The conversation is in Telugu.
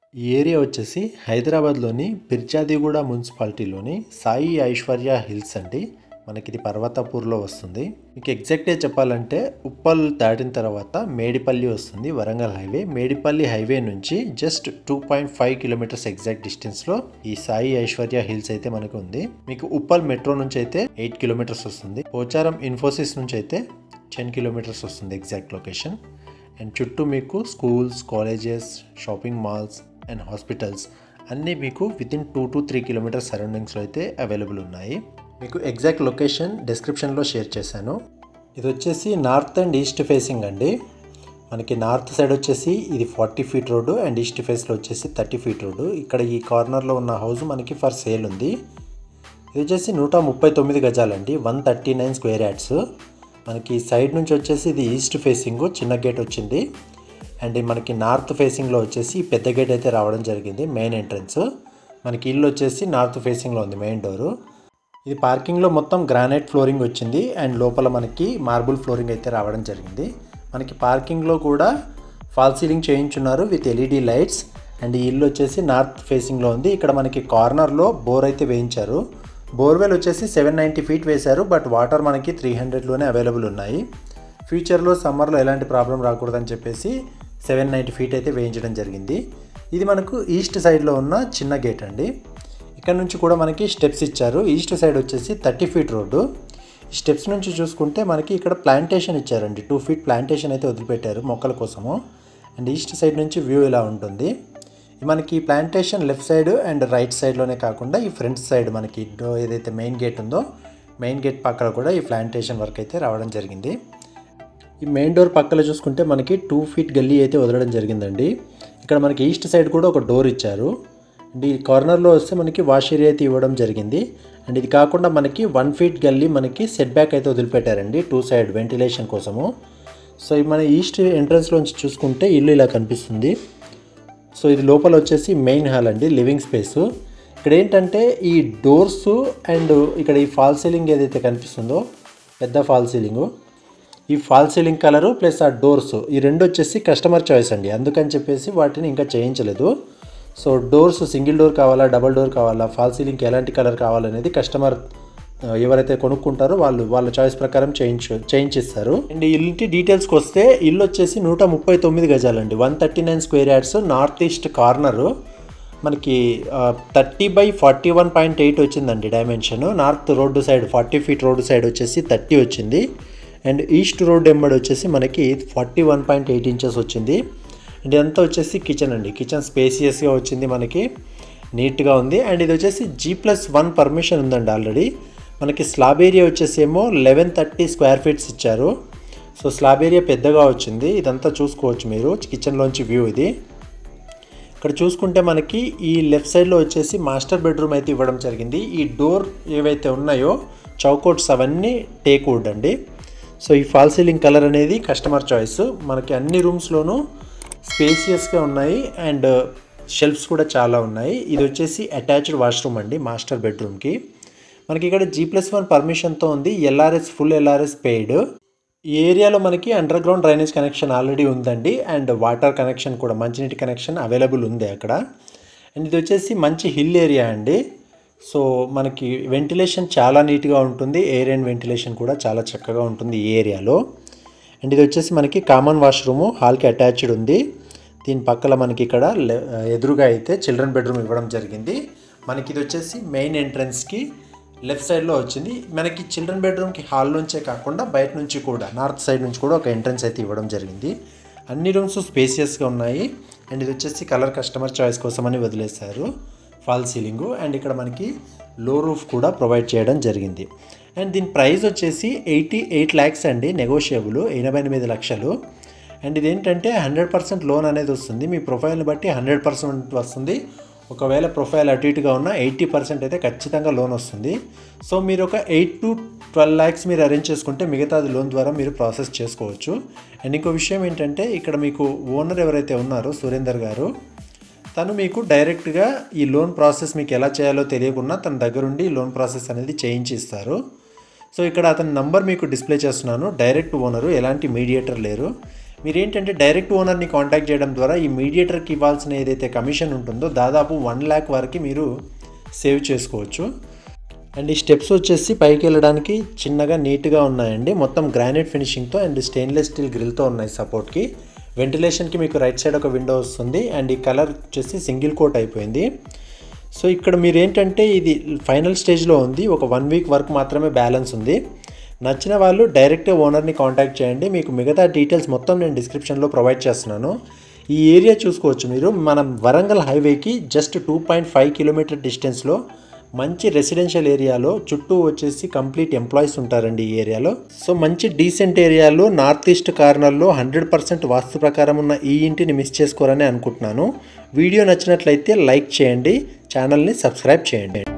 ఈ ఏరియా వచ్చేసి హైదరాబాద్లోని పిర్జాదిగూడ మున్సిపాలిటీలోని సాయి ఐశ్వర్య హిల్స్ అండి మనకి ఇది పర్వతాపూర్లో వస్తుంది మీకు ఎగ్జాక్ట్గా చెప్పాలంటే ఉప్పల్ దాటిన తర్వాత మేడిపల్లి వస్తుంది వరంగల్ హైవే మేడిపల్లి హైవే నుంచి just two point five kilometres exact డిస్టెన్స్లో ఈ సాయి ఐశ్వర్య హిల్స్ అయితే మనకు ఉంది మీకు ఉప్పల్ మెట్రో నుంచి అయితే ఎయిట్ కిలోమీటర్స్ వస్తుంది పోచారం ఇన్ఫోసిస్ నుంచి అయితే టెన్ కిలోమీటర్స్ వస్తుంది ఎగ్జాక్ట్ లొకేషన్ అండ్ చుట్టూ మీకు schools colleges shopping malls and hospitals అన్నీ మీకు within two to three kilometres సరౌండింగ్స్లో అయితే అవైలబుల్ ఉన్నాయి మీకు ఎగ్జాక్ట్ లొకేషన్ డిస్క్రిప్షన్లో షేర్ చేశాను ఇది వచ్చేసి నార్త్ అండ్ ఈస్ట్ ఫేసింగ్ అండి మనకి నార్త్ సైడ్ వచ్చేసి ఇది forty feet road and east ఫేస్లో వచ్చేసి థర్టీ ఫీట్ రోడ్డు ఇక్కడ ఈ కార్నర్లో ఉన్న హౌస్ మనకి ఫర్ సేల్ ఉంది ఇది వచ్చేసి నూట ముప్పై తొమ్మిది గజాలండి one thirty nine square yards మనకి సైడ్ నుంచి వచ్చేసి ఇది ఈస్ట్ ఫేసింగ్ చిన్న గేట్ వచ్చింది అండ్ మనకి నార్త్ ఫేసింగ్లో వచ్చేసి పెద్ద గేట్ అయితే రావడం జరిగింది మెయిన్ ఎంట్రన్స్ మనకి ఇల్లు వచ్చేసి నార్త్ ఫేసింగ్లో ఉంది మెయిన్ డోరు ఇది పార్కింగ్లో మొత్తం గ్రానైట్ ఫ్లోరింగ్ వచ్చింది అండ్ లోపల మనకి మార్బుల్ ఫ్లోరింగ్ అయితే రావడం జరిగింది మనకి పార్కింగ్లో కూడా ఫాల్ సీలింగ్ చేయించున్నారు విత్ ఎల్ఈడి లైట్స్ అండ్ ఈ ఇల్లు వచ్చేసి నార్త్ ఫేసింగ్లో ఉంది ఇక్కడ మనకి కార్నర్లో బోర్ అయితే వేయించారు బోర్వెల్ వచ్చేసి సెవెన్ నైంటీ ఫీట్ వేశారు బట్ వాటర్ మనకి త్రీ హండ్రెడ్లోనే అవైలబుల్ ఉన్నాయి ఫ్యూచర్లో సమ్మర్లో ఎలాంటి ప్రాబ్లం రాకూడదని చెప్పేసి సెవెన్ నైంటీ ఫీట్ అయితే వేయించడం జరిగింది ఇది మనకు ఈస్ట్ సైడ్లో ఉన్న చిన్న గేట్ అండి ఇక్కడ నుంచి కూడా మనకి స్టెప్స్ ఇచ్చారు ఈస్ట్ సైడ్ వచ్చేసి థర్టీ ఫీట్ రోడ్డు ఈ స్టెప్స్ నుంచి చూసుకుంటే మనకి ఇక్కడ ప్లాంటేషన్ ఇచ్చారండి టూ ఫీట్ ప్లాంటేషన్ అయితే వదిలిపెట్టారు మొక్కల కోసము అండ్ ఈస్ట్ సైడ్ నుంచి వ్యూ ఇలా ఉంటుంది మనకి plantation left side and right సైడ్లోనే కాకుండా ఈ ఫ్రంట్ సైడ్ మనకి డో ఏదైతే మెయిన్ గేట్ ఉందో మెయిన్ గేట్ పక్కన కూడా ఈ ప్లాంటేషన్ వర్క్ అయితే రావడం జరిగింది ఈ మెయిన్ డోర్ పక్కన చూసుకుంటే మనకి టూ ఫీట్ గల్లీ అయితే వదలడం జరిగిందండి ఇక్కడ మనకి ఈస్ట్ సైడ్ కూడా ఒక డోర్ ఇచ్చారు అండ్ ఈ కార్నర్లో వస్తే మనకి వాష్ ఏరియా అయితే ఇవ్వడం జరిగింది అండ్ ఇది కాకుండా మనకి వన్ ఫీట్ గల్లీ మనకి సెట్ బ్యాక్ అయితే వదిలిపెట్టారండి టూ సైడ్ వెంటిలేషన్ కోసము సో ఈ మన ఈస్ట్ ఎంట్రన్స్లోంచి చూసుకుంటే ఇల్లు ఇలా కనిపిస్తుంది సో ఇది లోపల వచ్చేసి మెయిన్ హాల్ అండి లివింగ్ స్పేస్ ఇక్కడ ఏంటంటే ఈ డోర్స్ అండ్ ఇక్కడ ఈ ఫాల్ సీలింగ్ ఏదైతే కనిపిస్తుందో పెద్ద ఫాల్ సీలింగు ఈ ఫాల్ సీలింగ్ కలరు ప్లస్ ఆ డోర్స్ ఈ రెండు వచ్చేసి కస్టమర్ చాయిస్ అండి అందుకని చెప్పేసి వాటిని ఇంకా చేయించలేదు సో డోర్స్ సింగిల్ డోర్ కావాలా డబల్ డోర్ కావాలా ఫాల్ సీలింగ్కి ఎలాంటి కలర్ కావాలనేది కస్టమర్ ఎవరైతే కొనుక్కుంటారో వాళ్ళు వాళ్ళ చాయిస్ ప్రకారం చేయించు చేయించిస్తారు అండ్ ఈ ఇంటి డీటెయిల్స్కి వస్తే ఇల్లు వచ్చేసి నూట ముప్పై తొమ్మిది గజాలండి one thirty nine square yards north east corner మనకి thirty by forty one point eight వచ్చిందండి dimension north road side forty feet road side వచ్చేసి థర్టీ వచ్చింది అండ్ ఈస్ట్ రోడ్ ఎంబడి వచ్చేసి మనకి forty one point eight inches వచ్చింది అండ్ ఇదంతా వచ్చేసి కిచెన్ అండి కిచెన్ స్పేసియస్గా వచ్చింది మనకి నీట్గా ఉంది అండ్ ఇది వచ్చేసి జీ ప్లస్ వన్ పర్మిషన్ ఉందండి ఆల్రెడీ మనకి స్లాబ్ ఏరియా వచ్చేసి ఏమో లెవెన్ థర్టీ స్క్వేర్ ఫీట్స్ ఇచ్చారు సో స్లాబ్ ఏరియా పెద్దగా వచ్చింది ఇదంతా చూసుకోవచ్చు మీరు కిచెన్లోంచి వ్యూ ఇది ఇక్కడ చూసుకుంటే మనకి ఈ లెఫ్ట్ సైడ్లో వచ్చేసి మాస్టర్ బెడ్రూమ్ అయితే ఇవ్వడం జరిగింది ఈ డోర్ ఏవైతే ఉన్నాయో చౌకోట్స్ అవన్నీ టేక్ వుడ్ అండి సో ఈ ఫాల్ సీలింగ్ కలర్ అనేది కస్టమర్ చాయిస్ మనకి అన్ని రూమ్స్లోనూ స్పేసియస్గా ఉన్నాయి అండ్ షెల్ఫ్స్ కూడా చాలా ఉన్నాయి ఇది వచ్చేసి అటాచ్డ్ వాష్రూమ్ అండి మాస్టర్ బెడ్రూమ్కి మనకి ఇక్కడ జీ ప్లస్ వన్ పర్మిషన్తో ఉంది ఎల్ఆర్ఎస్ ఫుల్ ఎల్ఆర్ఎస్ పెయిడ్ ఈ ఏరియాలో మనకి under ground drainage connection already ఉందండి అండ్ వాటర్ కనెక్షన్ కూడా మంచినీటి కనెక్షన్ అవైలబుల్ ఉంది అక్కడ అండ్ ఇది వచ్చేసి మంచి హిల్ ఏరియా అండి సో మనకి వెంటిలేషన్ చాలా నీట్గా ఉంటుంది ఎయిర్ అండ్ వెంటిలేషన్ కూడా చాలా చక్కగా ఉంటుంది ఈ ఏరియాలో అండ్ ఇది వచ్చేసి మనకి కామన్ వాష్రూము హాల్కి అటాచ్డ్ ఉంది దీని పక్కల మనకి ఇక్కడ ఎదురుగా అయితే చిల్డ్రన్ బెడ్రూమ్ ఇవ్వడం జరిగింది మనకి ఇది వచ్చేసి మెయిన్ ఎంట్రన్స్కి లెఫ్ట్ సైడ్లో వచ్చింది మనకి చిల్డ్రన్ బెడ్రూమ్కి హాల్ నుంచే కాకుండా బయట నుంచి కూడా నార్త్ సైడ్ నుంచి కూడా ఒక ఎంట్రన్స్ అయితే ఇవ్వడం జరిగింది అన్ని రూమ్స్ స్పేసియస్గా ఉన్నాయి అండ్ ఇది వచ్చేసి కలర్ కస్టమర్ చాయిస్ కోసమని వదిలేశారు ఫాల్ సీలింగు అండ్ ఇక్కడ మనకి లో రూఫ్ కూడా ప్రొవైడ్ చేయడం జరిగింది అండ్ దీని ప్రైస్ వచ్చేసి ఎయిటీ ఎయిట్ ల్యాక్స్ అండి నెగోషియబుల్ ఎనభై ఎనిమిది లక్షలు అండ్ ఇదేంటంటే హండ్రెడ్ పర్సెంట్ లోన్ అనేది వస్తుంది మీ ప్రొఫైల్ని బట్టి హండ్రెడ్ పర్సెంట్ వస్తుంది ఒకవేళ ప్రొఫైల్ అటు ఇటుగా ఉన్న ఎయిటీ పర్సెంట్ అయితే ఖచ్చితంగా లోన్ వస్తుంది సో మీరు ఒక ఎయిట్ టు ట్వెల్వ్ ల్యాక్స్ మీరు అరేంజ్ చేసుకుంటే మిగతాది లోన్ ద్వారా మీరు ప్రాసెస్ చేసుకోవచ్చు అండ్ ఇంకో విషయం ఏంటంటే ఇక్కడ మీకు ఓనర్ ఎవరైతే ఉన్నారో సురేందర్ గారు తను మీకు డైరెక్ట్గా ఈ లోన్ ప్రాసెస్ మీకు ఎలా చేయాలో తెలియకుండా తన దగ్గరుండి లోన్ ప్రాసెస్ అనేది చేయించి ఇస్తారు సో ఇక్కడ అతని నంబర్ మీకు డిస్ప్లే చేస్తున్నాను డైరెక్ట్ ఓనరు ఎలాంటి మీడియేటర్ లేరు మీరేంటంటే డైరెక్ట్ ఓనర్ని కాంటాక్ట్ చేయడం ద్వారా ఈ మీడియేటర్కి ఇవ్వాల్సిన ఏదైతే కమిషన్ ఉంటుందో దాదాపు వన్ ల్యాక్ వరకు మీరు సేవ్ చేసుకోవచ్చు అండ్ ఈ స్టెప్స్ వచ్చేసి పైకి వెళ్ళడానికి చిన్నగా నీట్గా ఉన్నాయండి మొత్తం గ్రానైట్ ఫినిషింగ్తో అండ్ స్టెయిన్లెస్ స్టీల్ గ్రిల్తో ఉన్నాయి సపోర్ట్కి వెంటిలేషన్కి మీకు రైట్ సైడ్ ఒక విండో వస్తుంది అండ్ ఈ కలర్ వచ్చేసి సింగిల్ కోట్ అయిపోయింది సో ఇక్కడ మీరు ఏంటంటే ఇది ఫైనల్ స్టేజ్లో ఉంది ఒక వన్ వీక్ వర్క్ మాత్రమే బ్యాలెన్స్ ఉంది నచ్చిన వాళ్ళు డైరెక్ట్ ఓనర్ని కాంటాక్ట్ చేయండి మీకు మిగతా డీటెయిల్స్ మొత్తం నేను డిస్క్రిప్షన్లో ప్రొవైడ్ చేస్తున్నాను ఈ ఏరియా చూసుకోవచ్చు మీరు మనం వరంగల్ హైవేకి just two point five kilometre డిస్టెన్స్లో మంచి రెసిడెన్షియల్ ఏరియాలో చుట్టూ వచ్చేసి కంప్లీట్ ఎంప్లాయీస్ ఉంటారండి ఈ ఏరియాలో సో మంచి డీసెంట్ ఏరియాలో నార్త్ ఈస్ట్ కార్నర్లో హండ్రెడ్ పర్సెంట్ వాస్తు ప్రకారం ఉన్న ఈ ఇంటిని మిస్ చేసుకోరని అనుకుంటున్నాను వీడియో నచ్చినట్లయితే లైక్ చేయండి ఛానల్ని సబ్స్క్రైబ్ చేయండి